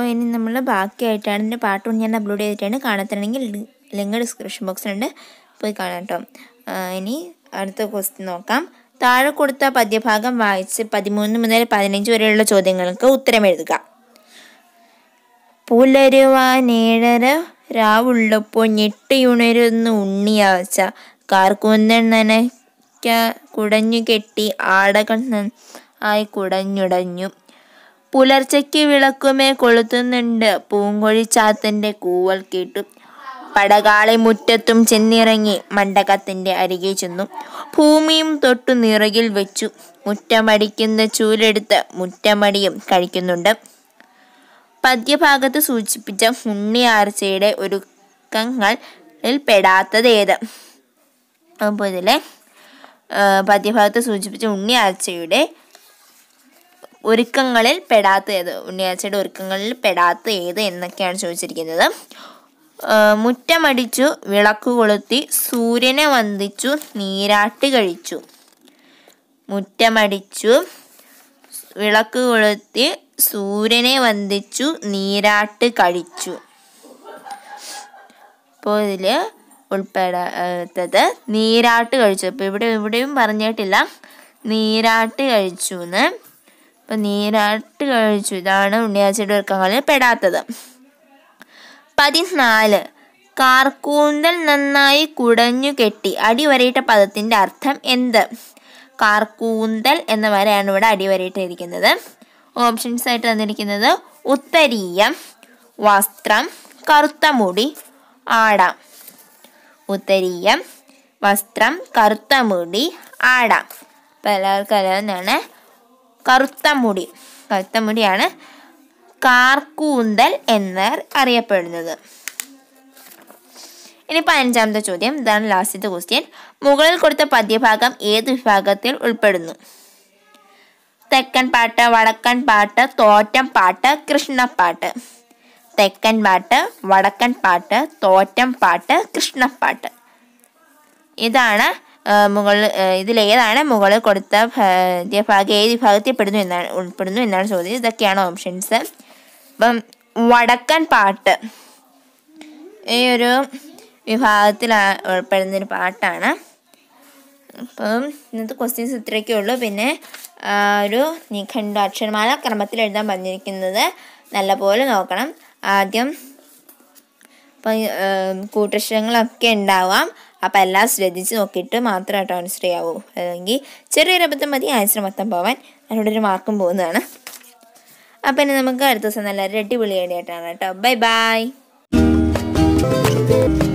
ഇനി നമ്മൾ ബാക്കിയായിട്ടാണ് ഇതിൻ്റെ പാട്ടും ഞാൻ അപ്ലോഡ് ചെയ്തിട്ടാണ് കാണത്തുണ്ടെങ്കിൽ ലിങ്ക് ഡിസ്ക്രിപ്ഷൻ ബോക്സിലുണ്ട് പോയി കാണാം കേട്ടോ ആ, ഇനി അടുത്ത ക്വസ്റ്റ്യൻ നോക്കാം താഴെ കൊടുത്ത പദ്യഭാഗം വായിച്ച് പതിമൂന്ന് മുതൽ പതിനഞ്ച് വരെയുള്ള ചോദ്യങ്ങൾക്ക് ഉത്തരം എഴുതുക പുലരുവാനേഴര രാവുള്ളപ്പോൾ ഞെട്ടിയുണരുന്നു ഉണ്ണിയാഴ്ച കാർക്കൂന്തൻ നനയ്ക്ക കുടഞ്ഞു കെട്ടി ആടകൾ ആയി കുടഞ്ഞുടഞ്ഞു പുലർച്ചയ്ക്ക് വിളക്കുമേ കൊളുത്തുന്നുണ്ട് പൂങ്കൊഴിച്ചാത്തൻ്റെ കൂവൽ കേട്ടു പടകാളി മുറ്റത്തും ചെന്നിറങ്ങി മണ്ഡകത്തിന്റെ അരികെ ചെന്നു ഭൂമിയും തൊട്ടു നിറകിൽ വെച്ചു മുറ്റമടിക്കുന്ന ചൂലെടുത്ത് മുറ്റമടിയും കഴിക്കുന്നുണ്ട് പദ്യഭാഗത്ത് സൂചിപ്പിച്ച ഉണ്ണിയാർച്ചയുടെ ഒരുക്കങ്ങളിൽ പെടാത്തത് ഏത് അപ്പോൾ ഇതിലെ ആ, പദ്യഭാഗത്ത് സൂചിപ്പിച്ച ഉണ്ണിയാർച്ചയുടെ ഒരുക്കങ്ങളിൽ പെടാത്ത ഏത് ഉണ്ണിയാഴ്ചയുടെ ഒരുക്കങ്ങളിൽ പെടാത്ത ഏത് എന്നൊക്കെയാണ് ചോദിച്ചിരിക്കുന്നത് ആ, മുറ്റമടിച്ചു വിളക്ക് കൊളുത്തി സൂര്യനെ വന്ദിച്ചു നീരാട്ട് കഴിച്ചു മുറ്റമടിച്ചു വിളക്ക് കൊളുത്തി സൂര്യനെ വന്ദിച്ചു നീരാട്ട് കഴിച്ചു അപ്പോൾ ഇതിൽ ഉൾപ്പെടാത്തത് നീരാട്ട് കഴിച്ചു അപ്പോൾ ഇവിടെ ഇവിടെയും പറഞ്ഞിട്ടില്ല നീരാട്ട് കഴിച്ചു എന്ന് അപ്പം നീരാട്ട് കഴിച്ചു ഇതാണ് ഉണ്ണിയാഴ്ചയുടെ ഒരുക്കങ്ങളിൽ പെടാത്തത് പതിനാല് കാർക്കൂന്തൽ നന്നായി കുടഞ്ഞു കെട്ടി അടിവരയിട്ട പദത്തിന്റെ അർത്ഥം എന്ത് കാർക്കൂന്തൽ എന്ന വരെയാണ് ഇവിടെ അടിവരയിട്ടിരിക്കുന്നത് ഓപ്ഷൻസ് ആയിട്ട് തന്നിരിക്കുന്നത് ഉത്തരീയം വസ്ത്രം കറുത്ത മുടി ആടാം ഉത്തരീയം വസ്ത്രം കറുത്ത മുടി ആടാം അപ്പം എല്ലാവർക്കും അറിയാവുന്നതാണ് കറുത്ത മുടി കറുത്ത മുടിയാണ് കാർക്കൂന്തൽ എന്ന് അറിയപ്പെടുന്നത് ഇനി പതിനഞ്ചാമത്തെ ചോദ്യം ഇതാണ് ലാസ്റ്റത്തെ ക്വസ്റ്റ്യൻ മുകളിൽ കൊടുത്ത പദ്യഭാഗം ഏത് വിഭാഗത്തിൽ ഉൾപ്പെടുന്നു തെക്കൻ പാട്ട് വടക്കൻ പാട്ട് തോറ്റം പാട്ട് കൃഷ്ണപ്പാട്ട് തെക്കൻ പാട്ട് വടക്കൻ പാട്ട് തോറ്റം പാട്ട് കൃഷ്ണപ്പാട്ട് ഇതാണ് ആ, മുകളിൽ ആ, ഇതിലേതാണ് മുകളിൽ കൊടുത്ത ഭാഗ്യം ഏത് വിഭാഗത്തിൽ പെടുന്നു എന്നാണ് ഉൾപ്പെടുന്നു എന്നാണ് ചോദ്യം ഇതൊക്കെയാണ് ഓപ്ഷൻസ് അപ്പം വടക്കൻ പാട്ട് ഈ ഒരു വിഭാഗത്തിൽ ഉൾപ്പെടുന്ന ഒരു പാട്ടാണ് അപ്പം ഇന്നത്തെ ക്വസ്റ്റ്യൻസ് ഇത്രയൊക്കെ ഉള്ളൂ പിന്നെ ആ, ഒരു നിഖണ്ഡ അക്ഷരമാല ക്രമത്തിൽ എഴുതാൻ പറഞ്ഞിരിക്കുന്നത് നല്ലപോലെ നോക്കണം ആദ്യം ഇപ്പം കൂട്ടക്ഷരങ്ങളൊക്കെ ഉണ്ടാവാം അപ്പം എല്ലാം ശ്രദ്ധിച്ച് നോക്കിയിട്ട് മാത്രമായിട്ട് ആൻസർ ചെയ്യാവൂ അല്ലെങ്കിൽ ചെറിയൊരു അബദ്ധം മതി ആൻസർ മൊത്തം പോവാൻ അതിനോട് ഒരു മാർക്കും പോകുന്നതാണ് അപ്പം ഇനി നമുക്ക് അടുത്ത ദിവസം നല്ല അടിപൊളിയായിട്ടാണ് കേട്ടോ ബൈ ബൈ